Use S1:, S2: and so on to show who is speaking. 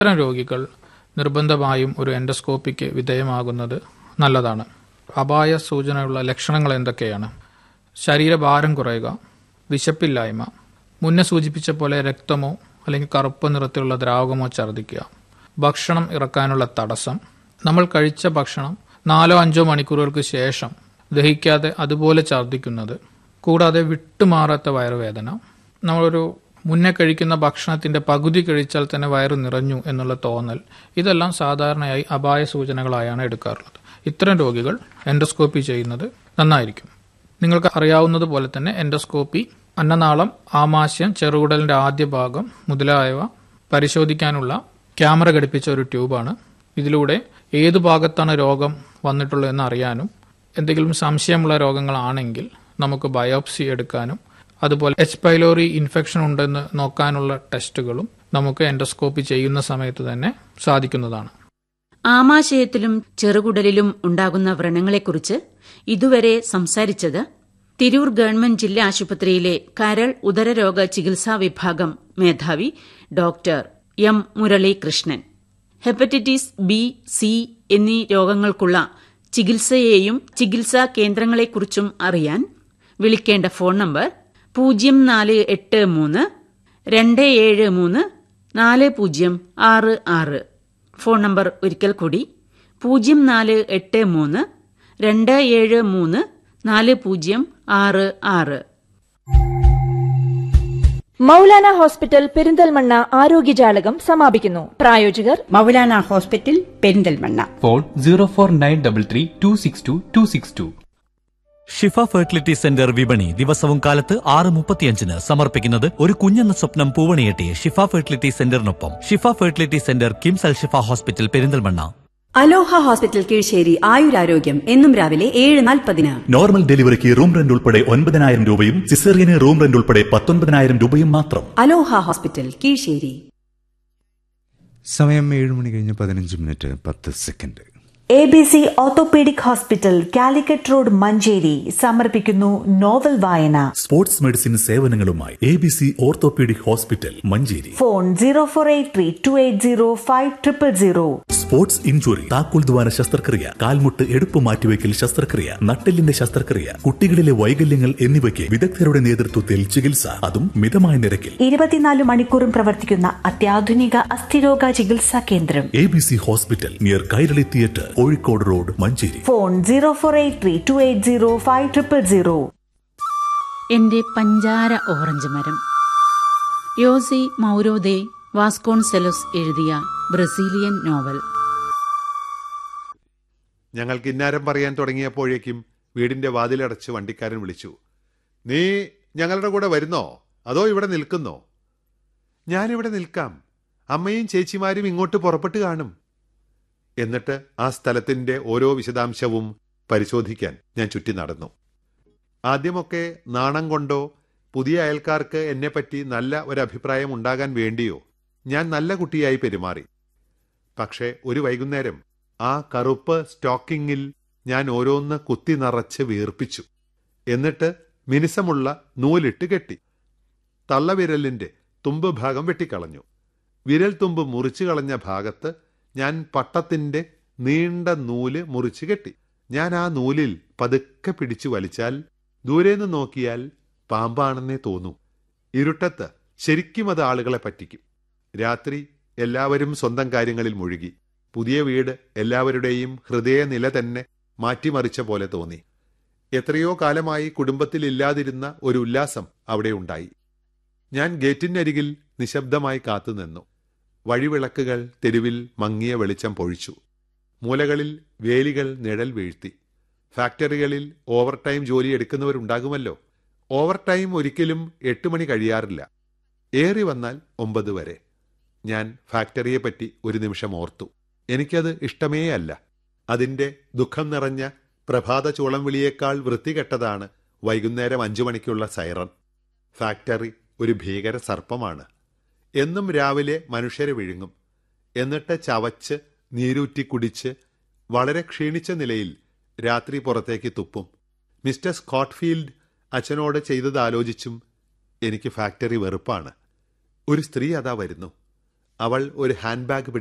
S1: ഇത്തരം രോഗികൾ നിർബന്ധമായും ഒരു എൻഡോസ്കോപ്പിക്ക് വിധേയമാകുന്നത് നല്ലതാണ് അപായ സൂചനയുള്ള ലക്ഷണങ്ങൾ എന്തൊക്കെയാണ് ശരീരഭാരം കുറയുക വിശപ്പില്ലായ്മ മുന്നേ സൂചിപ്പിച്ച പോലെ രക്തമോ അല്ലെങ്കിൽ കറുപ്പ് നിറത്തിലുള്ള ദ്രാവകമോ ഛർദ്ദിക്കുക ഭക്ഷണം ഇറക്കാനുള്ള തടസ്സം നമ്മൾ കഴിച്ച ഭക്ഷണം നാലോ അഞ്ചോ മണിക്കൂറുകൾക്ക് ശേഷം ദഹിക്കാതെ അതുപോലെ ഛർദ്ദിക്കുന്നത് കൂടാതെ വിട്ടുമാറാത്ത വയറുവേദന നമ്മളൊരു മുന്നേ കഴിക്കുന്ന ഭക്ഷണത്തിന്റെ പകുതി കഴിച്ചാൽ തന്നെ വയറ് നിറഞ്ഞു എന്നുള്ള തോന്നൽ ഇതെല്ലാം സാധാരണയായി അപായ സൂചനകളായാണ് എടുക്കാറുള്ളത് ഇത്തരം രോഗികൾ എൻഡോസ്കോപ്പി ചെയ്യുന്നത് നന്നായിരിക്കും നിങ്ങൾക്ക് അറിയാവുന്നത് പോലെ തന്നെ എൻഡോസ്കോപ്പി അന്നനാളം ആമാശയം ചെറുകുടലിന്റെ ആദ്യ ഭാഗം മുതലായവ പരിശോധിക്കാനുള്ള ക്യാമറ ഘടിപ്പിച്ച ഒരു ട്യൂബാണ് ഇതിലൂടെ ഏതു ഭാഗത്താണ് രോഗം വന്നിട്ടുള്ളതെന്ന് അറിയാനും എന്തെങ്കിലും സംശയമുള്ള രോഗങ്ങളാണെങ്കിൽ നമുക്ക് ബയോപ്സി എടുക്കാനും അതുപോലെ എച്ച് പൈലോറി ഇൻഫെക്ഷൻ ഉണ്ടെന്ന് നോക്കാനുള്ള ടെസ്റ്റുകളും നമുക്ക് എൻഡോസ്കോപ്പി ചെയ്യുന്ന സമയത്ത് തന്നെ സാധിക്കുന്നതാണ്
S2: ആമാശയത്തിലും ചെറുകുടലിലും ഉണ്ടാകുന്ന വ്രണങ്ങളെക്കുറിച്ച് ഇതുവരെ സംസാരിച്ചത് തിരൂർ ഗവൺമെന്റ് ജില്ലാ ആശുപത്രിയിലെ കരൾ ഉദരരോഗ ചികിത്സാ വിഭാഗം മേധാവി doctor M Muralikrishnan hepatitis B C എന്നീ രോഗങ്ങൾക്കുള്ള ചികിത്സയെയും ചികിത്സാ കേന്ദ്രങ്ങളെക്കുറിച്ചും അറിയാൻ വിളിക്കേണ്ട ഫോൺ നമ്പർ പൂജ്യം നാല് എട്ട് മൂന്ന് രണ്ട് ഏഴ് മൂന്ന് നാല് പൂജ്യം ആറ് ആറ് ഫോൺ നമ്പർ ഒരിക്കൽ കൂടി പൂജ്യം നാല് എട്ട് മൂന്ന് രണ്ട് ഏഴ് മൂന്ന് നാല് പൂജ്യം ആറ് ആറ്
S3: മൗലാന ഹോസ്പിറ്റൽ പെരിന്തൽമണ്ണ ആരോഗ്യജാലകം സമാപിക്കുന്നു പ്രായോജകർ
S4: Moulana hospital Perinthalmanna
S5: phone zero four nine double three two six two two six two
S6: Shifa fertility centre വിപണി ദിവസവും കാലത്ത് ആറ് മുപ്പത്തിയഞ്ചിന് സമർപ്പിക്കുന്നത് ഒരു കുഞ്ഞെന്ന സ്വപ്നം പൂവണിയെട്ടി ഷിഫ ഫെർട്ടിലിറ്റി സെന്ററിനൊപ്പം Shifa fertility centre KIMS Al Shifa hospital Perinthalmanna
S7: Aloha hospital Kizhissery ആയുരാരോഗ്യം എന്നും രാവിലെ ഏഴ് നാൽപ്പതിന്
S8: നോർമൽ ഡെലിവറിക്ക് റൂം റെന്റ് ഉൾപ്പെടെ ഒൻപതിനായിരം രൂപയും സിസേറിയന് റൂം റെന്റ് ഉൾപ്പെടെ പത്തൊൻപതിനായിരം രൂപയും മാത്രം
S7: അലോഹ ഹോസ്പിറ്റൽ കീഴ്ശ്ശേരി
S9: സമയം ഏഴ് മണി കഴിഞ്ഞ് പതിനഞ്ച് മിനിറ്റ് പത്ത് second
S10: A B C orthopaedic hospital Calicut road Manjeri സമർപ്പിക്കുന്നു നോവൽ വായന
S8: സ്പോർട്സ് മെഡിസിൻ സേവനങ്ങളുമായി A B C orthopaedic hospital Manjeri
S10: phone zero four eight three two eight zero five triple zero
S8: sports injury താക്കോൽ ദ്വാര ശസ്ത്രക്രിയ കാൽമുട്ട് എടുപ്പ് മാറ്റിവെക്കൽ ശസ്ത്രക്രിയ നട്ടെല്ലിന്റെ ശസ്ത്രക്രിയ കുട്ടികളിലെ വൈകല്യങ്ങൾ എന്നിവയ്ക്ക് വിദഗ്ധരുടെ നേതൃത്വത്തിൽ ചികിത്സ അതും മിതമായ നിരക്കിൽ
S10: ഇരുപത്തിനാല് മണിക്കൂറും പ്രവർത്തിക്കുന്ന അത്യാധുനിക അസ്ഥിരോഗ ചികിത്സാ കേന്ദ്രം
S8: A B C hospital near Kairali theatre Kozhikode road Manjeri
S10: phone zero four eight three two eight zero five triple zero
S2: എന്റെ പഞ്ചാര ഓറഞ്ച് മരം യോസി മൗരോദെ വാസ്കോൺസെലോസ് എഴുതിയ ബ്രസീലിയൻ നോവൽ
S11: ഞങ്ങൾ കിന്നാരം പറയാൻ തുടങ്ങിയപ്പോഴേക്കും വീടിന്റെ വാതിലടച്ച് വണ്ടിക്കാരൻ വിളിച്ചു നീ ഞങ്ങളുടെ കൂടെ വരുന്നോ അതോ ഇവിടെ നിൽക്കുന്നോ ഞാനിവിടെ നിൽക്കാം അമ്മയും ചേച്ചിമാരും ഇങ്ങോട്ട് പുറപ്പെട്ട് കാണും എന്നിട്ട് ആ സ്ഥലത്തിന്റെ ഓരോ വിശദാംശവും പരിശോധിക്കാൻ ഞാൻ ചുറ്റി നടന്നു ആദ്യമൊക്കെ നാണം കൊണ്ടോ പുതിയ അയൽക്കാർക്ക് എന്നെപ്പറ്റി നല്ല ഒരഭിപ്രായം ഉണ്ടാകാൻ വേണ്ടിയോ ഞാൻ നല്ല കുട്ടിയായി പെരുമാറി പക്ഷേ ഒരു വൈകുന്നേരം ആ കറുപ്പ് സ്റ്റോക്കിങ്ങിൽ ഞാൻ ഓരോന്ന് കുത്തി നിറച്ച് വീർപ്പിച്ചു എന്നിട്ട് മിനുസമുള്ള നൂലിട്ട് കെട്ടി തള്ളവിരലിന്റെ തുമ്പ് ഭാഗം വെട്ടിക്കളഞ്ഞു വിരൽ തുമ്പ് മുറിച്ചു കളഞ്ഞ ഭാഗത്ത് ഞാൻ പട്ടത്തിന്റെ നീണ്ട നൂല് മുറിച്ചു കെട്ടി ഞാൻ ആ നൂലിൽ പതുക്കെ പിടിച്ചു വലിച്ചാൽ ദൂരേന്ന് നോക്കിയാൽ പാമ്പാണെന്നേ തോന്നൂ ഇരുട്ടത്ത് ശരിക്കും അത് ആളുകളെ പറ്റിക്കും രാത്രി എല്ലാവരും സ്വന്തം കാര്യങ്ങളിൽ മുഴുകി പുതിയ വീട് എല്ലാവരുടെയും ഹൃദയനില തന്നെ മാറ്റിമറിച്ച പോലെ തോന്നി എത്രയോ കാലമായി കുടുംബത്തിലില്ലാതിരുന്ന ഒരു ഉല്ലാസം അവിടെ ഉണ്ടായി ഞാൻ ഗേറ്റിനരികിൽ നിശബ്ദമായി കാത്തുനിന്നു വഴിവിളക്കുകൾ തെരുവിൽ മങ്ങിയ വെളിച്ചം പൊഴിച്ചു മൂലകളിൽ വേലികൾ നിഴൽ വീഴ്ത്തി ഫാക്ടറികളിൽ ഓവർ ടൈം ജോലി എടുക്കുന്നവരുണ്ടാകുമല്ലോ ഓവർ ടൈം ഒരിക്കലും എട്ട് മണി കഴിയാറില്ല ഏറി വന്നാൽ ഒമ്പത് വരെ ഞാൻ ഫാക്ടറിയെപ്പറ്റി ഒരു നിമിഷം ഓർത്തു എനിക്കത് ഇഷ്ടമേ അല്ല അതിന്റെ ദുഃഖം നിറഞ്ഞ പ്രഭാത ചൂളം വിളിയേക്കാൾ വൃത്തികെട്ടതാണ് വൈകുന്നേരം അഞ്ചു മണിക്കുള്ള സൈറൺ ഫാക്ടറി ഒരു ഭീകര സർപ്പമാണ് എന്നും രാവിലെ മനുഷ്യരെ വിഴുങ്ങും എന്നിട്ട് ചവച്ച് നീരൂറ്റി കുടിച്ച് വളരെ ക്ഷീണിച്ച നിലയിൽ രാത്രി പുറത്തേക്ക് തുപ്പും മിസ്റ്റർ സ്കോട്ട്ഫീൽഡ് അച്ഛനോട് ചെയ്തത് ആലോചിച്ചും എനിക്ക് ഫാക്ടറി വെറുപ്പാണ് ഒരു സ്ത്രീ അതാ വരുന്നു അവൾ ഒരു ഹാൻഡ് ബാഗ്